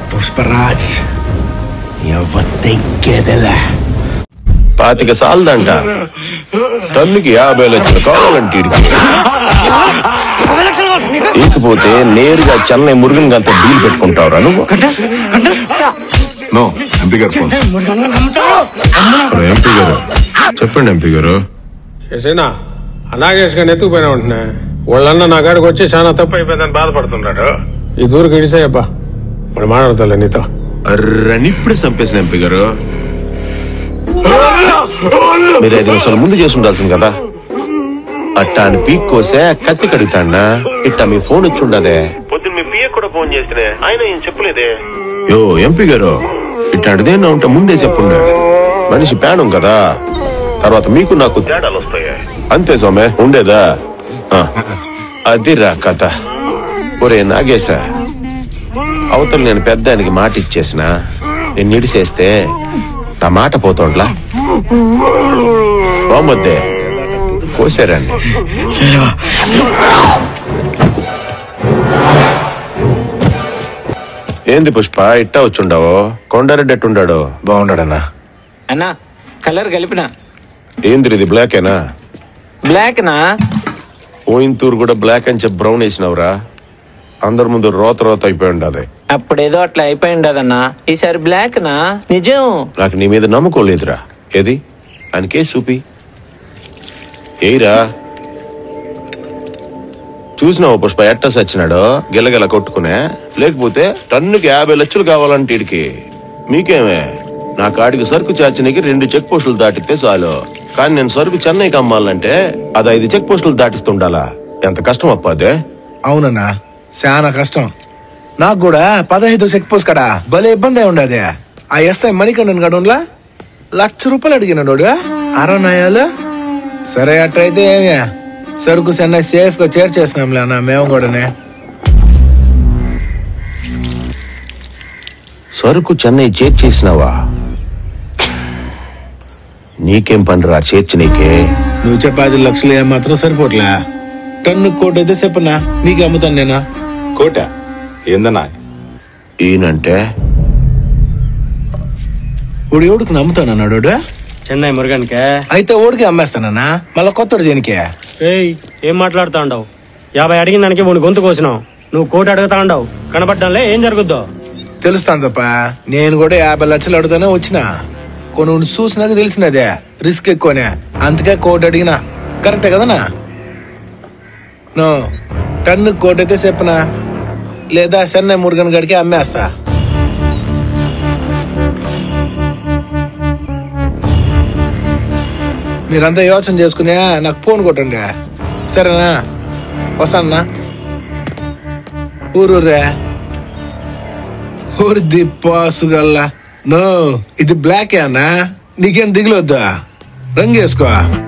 పుష్పరాజ్ ఎవత్తెగ్గెదలా పాతిక సాలదంట టన్నుకి యాభై లక్షలు కావాలంటే ఈడికి. ఇకపోతే నేరుగా చెన్నై మురుగన్ గంత డీల్ పెట్టుకుంటావురా నువ్వు నో ఎంపీ గారు ఫోన్ హలో, ఎంపీ గారు చెప్పండి ఎంపీ గారు ఏసైనా అనాగేష్ గారిని ఎత్తుకుపోయినా ఉంటున్నా వాళ్ళన్న నా కాడికి వచ్చి చాలా తప్పు అయిపోయిందని బాధపడుతున్నాడు ఈ దూరికి ఇడిసాయబ్బా మరి మాట్లాడతాలే నీతో అర్రని ఇప్పుడే చంపేసిన ఎంపీ గారు మీరు ఐదు నిమిషాలు ముందు చేసి ఉండాల్సింది కదా అట్టా అని పీక్ కోసే కత్తి కడుగుతాన్నా ఇట్టా మీ ఫోన్ వచ్చి ఉండదే పొద్దున్న మీ పిఏ కూడా ఫోన్ చేస్తే ఆయన ఏం చెప్పలేదే యో ఎంపీ గారు ఇట్లాంటిదేనా ఉంటే ముందే చెప్పుండే మనిషి పేణం కదా తర్వాత మీకు నాకు తేడాలు వస్తాయి అంతే సోమే ఉండేదా ఆ, అదిరా కథ ఒరే నాగేశా అవతల నేను పెద్దానికి మాట ఇచ్చేసిన నేను ఇడిసేస్తే నా మాట పోతోండ్లా బామ్మద్దే కోసారండి ఏంది పుష్ప ఇట్టా వచ్చుండవు కొండారెడ్డి ఎట్టుండాడు బాగున్నాడన్నా అన్నా కలర్ కలిపిన ఏంది ఇది బ్లాకేనా బ్లాక్ నా ఓయింతూరు కూడా బ్లాక్ అని చెప్పి బ్రౌన్ వేసినవురా అందరి ముందు రోత రోత అయిపోయి ఉండదు అప్పుడేదో అట్లా అయిపోయి ఉండదన్నా ఈసారి బ్లాక్ నా నిజం నాకు నీ మీద నమ్మకం లేదురా ఏది ఆయన కేసు చూపి ఏయిరా చూసినావు పుష్ప ఎట్ట సచ్చినాడో గిలగిల కొట్టుకునే లేకపోతే టన్నుకి యాభై లక్షలు కావాలంటే ఈడికి మీకేమే నా కాడికి సరుకు చాచనికి రెండు చెక్ పోస్టులు దాటితే చాలు కానీ నేను సరుకు చెన్నైకి అమ్మాలంటే అది ఐదు చెక్ పోస్టులు దాటిస్తుండాలా ఎంత కష్టం అప్ప అదే అవునన్నా చాలా కష్టం నాకు కూడా పదహైదు చెక్ పోస్ట్ కడా భలే ఇబ్బంది అయి ఉండదే ఆ ఎస్ఐ మణికండన్ గడున్లా లక్ష రూపాయలు అడిగినాడు అరనాయాలు సరే అట్టయితే ఏమి సరుకు చెన్నై సేఫ్ గా చేర్చేసినాంలే అన్న మేము కూడానే సరుకు చెన్నై చేర్చేసినావా నీకేం పనిరా చేర్చి నీకే నువ్వు చెప్పే ఐదు లక్షలు ఏమాత్రం సరిపోట్లే టన్ను కోటి అయితే చెప్పనా నీకు అమ్ముతాను నేనా కోట ఏందన్నా ఈయనంటే ఇప్పుడు ఎవడికి నమ్ముతాను అన్నాడు చెన్నై మురుగన్కే అయితే ఓడికి అమ్మేస్తానన్నా మళ్ళా కొత్తడు దేనికి ఏయ్ ఏం మాట్లాడుతా ఉండవు యాభై అడిగిన దానికి మూడు గొంతు కోసినావు నువ్వు కోటి అడుగుతా ఉండవు కనబడ్డంలే ఏం జరుగుద్దో తెలుస్తాను తప్ప నేను కూడా యాభై లక్షలు అడుగుతానే వచ్చిన కొన్ని చూసినాక తెలిసినదే రిస్క్ ఎక్కువనే అందుకే కోటి అడిగినా కరెక్టే కదనా నో టన్ను కోటి అయితే చెప్పనా లేదా చెన్నై మురుగన్ గడికి అమ్మేస్తా మీరంతా యోచన చేసుకునే నాకు ఫోన్ కొట్టండి సరేనా వస్తానా ఊరూరే ఊరి దిప్పాసుగల్లా నో ఇది బ్లాక్ అన్నా నీకేం దిగులొద్దా రంగేసుకో